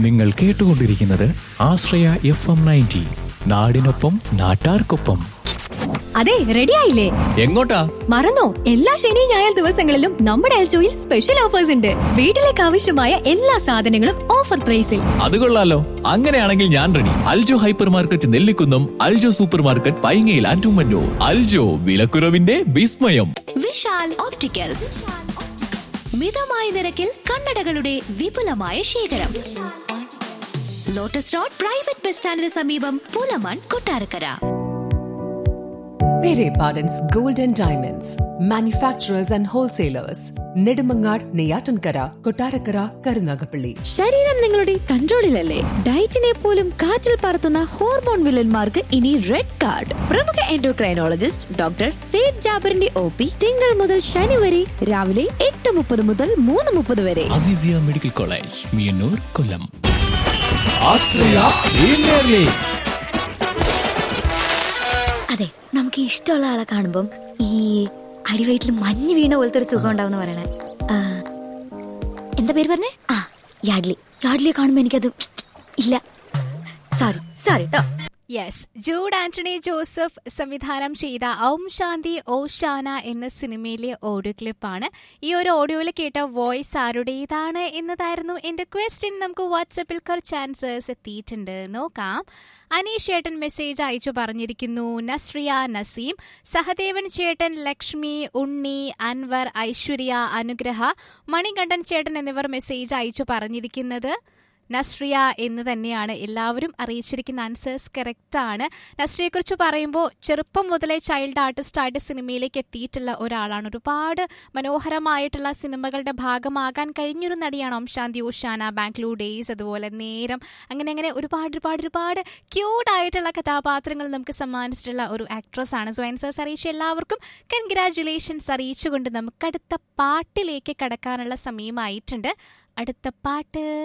നിങ്ങൾ കേട്ടുകൊണ്ടിരിക്കുന്നത് ആശ്രയ F M ninety നാടിനൊപ്പം നാട്ടാർക്കൊപ്പം അതെ റെഡി ആയില്ലേ എങ്ങോട്ടാ മറന്നോ എല്ലാ ശനി ഞായർ ദിവസങ്ങളിലും നമ്മുടെ എൽജോയിൽ സ്പെഷ്യൽ ഓഫേഴ്സ് ഉണ്ട് വീട്ടിലേക്ക് ആവശ്യമായ എല്ലാ സാധനങ്ങളും ഓഫർ പ്രൈസിൽ അത് കൊള്ളാലോ അങ്ങനെയാണെങ്കിൽ ഞാൻ ready Aljo hyper market Nellikunnam Aljo super market പൈങ്ങയിൽ ആൻഡുമന്നോ അൽജോ വിലക്കുറവിന്റെ വിസ്മയം വിശാൽ ഓപ്റ്റിക്കൽസ് മിതമായ നിരക്കിൽ കണ്ണടകളുടെ വിപുലമായ ശേഖരം ലോട്ടസ് റോഡ് പ്രൈവറ്റ് ബസ് സ്റ്റാൻഡിന് സമീപം Pulamon Kottarakkara Pere Pardon's Gold and Diamonds, manufacturers and wholesalers, Nedumangad, Neyatankara, Kotarakara, Karunagapalli. ശരീരം നിങ്ങളുടെ കൺട്രോളിലല്ലേ ഡയറ്റിനെ പോലും കാറ്റിൽ പറത്തുന്ന ഹോർമോൺ വില്ലന്മാർക്ക് ഇനി റെഡ് കാർഡ് പ്രമുഖ എൻഡോക്രൈനോളജിസ്റ്റ് ഡോക്ടർ സെയ്ദ് ജാബറിന്റെ ഒ പി തിങ്കൾ മുതൽ ശനി വരെ രാവിലെ എട്ട് മുപ്പത് മുതൽ മൂന്ന് മുപ്പത് വരെ Azeezia medical college Meeyannoor Kollam Ashraya premier league അതെ നമുക്ക് ഇഷ്ടമുള്ള ആളെ കാണുമ്പം ഈ അടിവയറ്റിൽ മഞ്ഞ് വീണ പോലത്തെ ഒരു സുഖം ഉണ്ടാവും പറയണേ ആ, എന്താ പേര് പറഞ്ഞേ ആ യാഡ്ലി യാഡ്ലിയെ കാണുമ്പോ എനിക്കത് ഇല്ല സോറി സോറി കേട്ടോ യെസ് ജൂഡ് ആന്റണി ജോസഫ് സംവിധാനം ചെയ്ത ഔം ശാന്തി ഓഷാന എന്ന സിനിമയിലെ ഓഡിയോ ക്ലിപ്പാണ് ഈ ഒരു ഓഡിയോയിൽ കേട്ട വോയിസ് ആരുടേതാണ് എന്നതായിരുന്നു എന്റെ ക്വസ്റ്റ്യൻ നമുക്ക് വാട്സപ്പിൽ കുറച്ച് ആൻസേഴ്സ് എത്തിയിട്ടുണ്ട് നോക്കാം അനീഷ് ചേട്ടൻ മെസ്സേജ് അയച്ചു പറഞ്ഞിരിക്കുന്നു നസ്രിയ നസീം സഹദേവൻ ചേട്ടൻ ലക്ഷ്മി ഉണ്ണി അൻവർ ഐശ്വര്യ അനുഗ്രഹ മണികണ്ഠൻ ചേട്ടൻ എന്നിവർ മെസ്സേജ് അയച്ചു പറഞ്ഞിരിക്കുന്നത് നസ്രിയ എന്ന് തന്നെയാണ് എല്ലാവരും അറിയിച്ചിരിക്കുന്ന ആൻസേഴ്സ് കറക്റ്റ് ആണ് നസ്രിയെക്കുറിച്ച് പറയുമ്പോൾ ചെറുപ്പം മുതലേ ചൈൽഡ് ആർട്ടിസ്റ്റായിട്ട് സിനിമയിലേക്ക് എത്തിയിട്ടുള്ള ഒരാളാണ് ഒരുപാട് മനോഹരമായിട്ടുള്ള സിനിമകളുടെ ഭാഗമാകാൻ കഴിഞ്ഞൊരു നടിയാണ് ഓം ശാന്തി ഉഷാന ബാംഗ്ലൂർ ഡേയ്സ് അതുപോലെ നേരം അങ്ങനെ അങ്ങനെ ഒരുപാട് ഒരുപാട് ഒരുപാട് ക്യൂട്ടായിട്ടുള്ള കഥാപാത്രങ്ങൾ നമുക്ക് സമ്മാനിച്ചിട്ടുള്ള ഒരു ആക്ട്രസ് ആണ് സോ ആൻസേഴ്സ് അറിയിച്ച എല്ലാവർക്കും കൺഗ്രാറ്റുലേഷൻസ് അറിയിച്ചുകൊണ്ട് നമുക്ക് അടുത്ത പാട്ടിലേക്ക് കടക്കാനുള്ള സമയമായിട്ടുണ്ട് അടുത്ത പാട്ട്